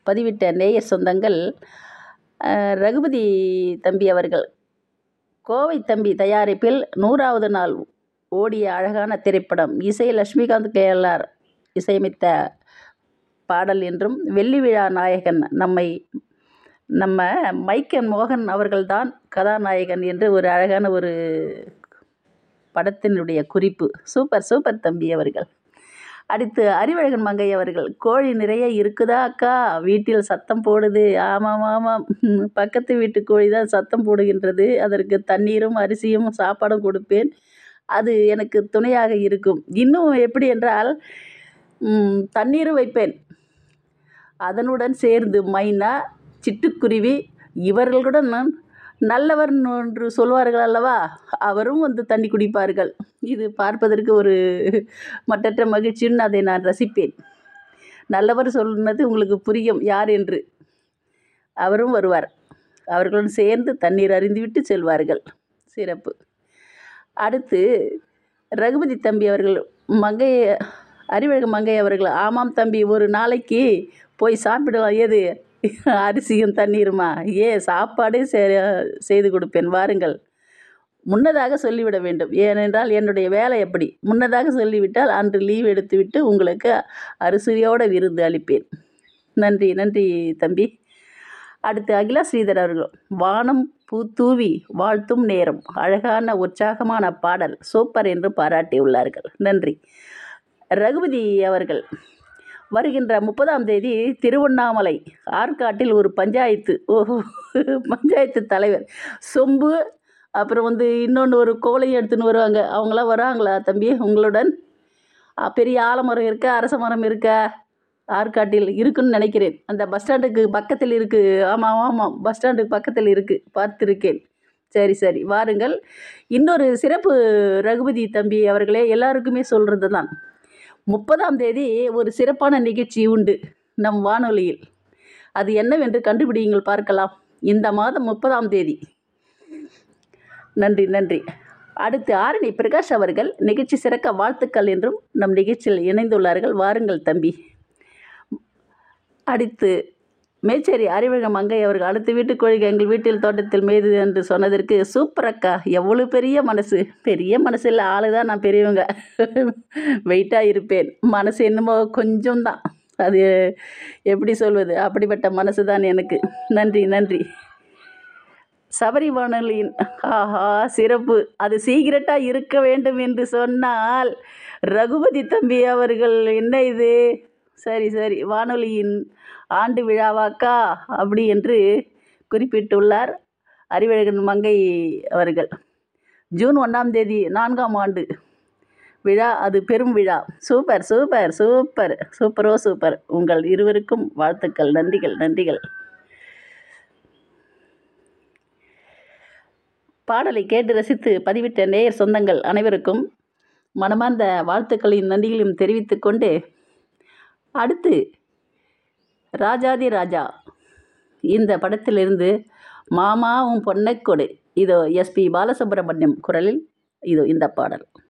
பதிவிட்ட நேயர் சொந்தங்கள் ரகுபதி தம்பி அவர்கள் கோவை தம்பி தயாரிப்பில் நூறாவது நாள் ஓடிய அழகான திரைப்படம் இசை லட்சுமிகாந்த் கேஎல்ஆர் இசையமைத்த பாடல் என்றும் வெள்ளி விழா நாயகன் நம்மை நம்ம மைக்கன் மோகன் அவர்கள்தான் கதாநாயகன் என்று ஒரு அழகான ஒரு படத்தினுடைய குறிப்பு சூப்பர் சூப்பர் தம்பி அவர்கள் அடுத்து அறிவழகன் மங்கை அவர்கள் கோழி நிறைய இருக்குதா அக்கா வீட்டில் சத்தம் போடுது ஆமாம் ஆமாம் பக்கத்து வீட்டு கோழி தான் சத்தம் போடுகின்றது அதற்கு தண்ணீரும் அரிசியும் சாப்பாடும் கொடுப்பேன் அது எனக்கு துணையாக இருக்கும் இன்னும் எப்படி என்றால் தண்ணீரும் வைப்பேன் அதனுடன் சேர்ந்து மைனா சிட்டுக்குருவி இவர்களுடன் நல்லவர் என்று சொல்வார்கள் அல்லவா அவரும் வந்து தண்ணி குடிப்பார்கள் இது பார்ப்பதற்கு ஒரு மட்டற்ற மகிழ்ச்சின்னு அதை நான் ரசிப்பேன் நல்லவர் சொன்னது உங்களுக்கு புரியும் யார் என்று அவரும் வருவார் அவர்களுடன் சேர்ந்து தண்ணீர் அறிந்துவிட்டு செல்வார்கள் சிறப்பு அடுத்து ரகுபதி தம்பி அவர்கள் மங்கை அறிவழகு மங்கை அவர்கள் ஆமாம் தம்பி ஒரு நாளைக்கு போய் சாப்பிடலாம் ஏது அரிசியும் தண்ணீருமா ஏ சாப்பாடே செய்து கொடுப்பேன் வாருங்கள் முன்னதாக சொல்லிவிட வேண்டும் ஏனென்றால் என்னுடைய வேலை எப்படி முன்னதாக சொல்லிவிட்டால் அன்று லீவ் எடுத்துவிட்டு உங்களுக்கு அரிசியோட விருந்து அளிப்பேன் நன்றி நன்றி தம்பி அடுத்து அகிலா ஸ்ரீதர் அவர்கள் வானம் பூத்தூவி வாழ்த்தும் நேரம் அழகான உற்சாகமான பாடல் சூப்பர் என்று பாராட்டியுள்ளார்கள் நன்றி ரகுபதி அவர்கள் வருகின்ற முப்பதாம் தேதி திருவண்ணாமலை ஆற்காட்டில் ஒரு பஞ்சாயத்து ஓஹோ பஞ்சாயத்து தலைவர் சொம்பு அப்புறம் வந்து இன்னொன்று ஒரு கோலையும் எடுத்துன்னு வருவாங்க அவங்களாம் வராங்களா தம்பி உங்களுடன் பெரிய ஆலமரம் இருக்கா அரச மரம் இருக்கா ஆற்காட்டில் இருக்குன்னு நினைக்கிறேன் அந்த பஸ் ஸ்டாண்டுக்கு பக்கத்தில் இருக்குது ஆமாம் ஆமாம் பஸ் ஸ்டாண்டுக்கு பக்கத்தில் இருக்குது பார்த்துருக்கேன் சரி சரி வாருங்கள் இன்னொரு சிறப்பு ரகுபதி தம்பி அவர்களே எல்லாருக்குமே சொல்கிறது தான் முப்பதாம் தேதி ஒரு சிறப்பான நிகழ்ச்சி உண்டு நம் வானொலியில் அது என்னவென்று கண்டுபிடியுங்கள் பார்க்கலாம் இந்த மாதம் முப்பதாம் தேதி நன்றி நன்றி அடுத்து ஆரணி பிரகாஷ் அவர்கள் நிகழ்ச்சி சிறக்க வாழ்த்துக்கள் என்றும் நம் நிகழ்ச்சியில் இணைந்துள்ளார்கள் வாருங்கள் தம்பி அடுத்து மேச்சேரி அறிவழக மங்கை அவர்கள் அடுத்த வீட்டு கோழிகள் எங்கள் வீட்டில் தோட்டத்தில் மேய்து என்று சொன்னதற்கு சூப்பர் அக்கா எவ்வளோ பெரிய மனசு பெரிய மனசு இல்லை ஆளு தான் நான் பெரியவங்க வெயிட்டாக இருப்பேன் மனசு என்னமோ கொஞ்சம் தான் அது எப்படி சொல்வது அப்படிப்பட்ட மனசு தான் எனக்கு நன்றி நன்றி சபரி வானொலியின் ஆஹா சிறப்பு அது சீக்கிரட்டாக இருக்க வேண்டும் என்று சொன்னால் ரகுபதி தம்பி அவர்கள் என்ன இது சரி சரி வானொலியின் ஆண்டு விழாவாக்கா அப்படி என்று குறிப்பிட்டுள்ளார் அறிவழகன் மங்கை அவர்கள் ஜூன் ஒன்றாம் தேதி நான்காம் ஆண்டு விழா அது பெரும் விழா சூப்பர் சூப்பர் சூப்பர் சூப்பரோ சூப்பர் உங்கள் இருவருக்கும் வாழ்த்துக்கள் நன்றிகள் நன்றிகள் பாடலை கேட்டு ரசித்து பதிவிட்ட நேயர் சொந்தங்கள் அனைவருக்கும் மனமார்ந்த வாழ்த்துக்களையும் நன்றிகளையும் தெரிவித்துக்கொண்டு அடுத்து ராஜாதி ராஜா இந்த படத்திலிருந்து மாமா உன் பொன்னை கொடு இதோ எஸ்பி பாலசுப்ரமணியம் குரலில் இதோ இந்த பாடல்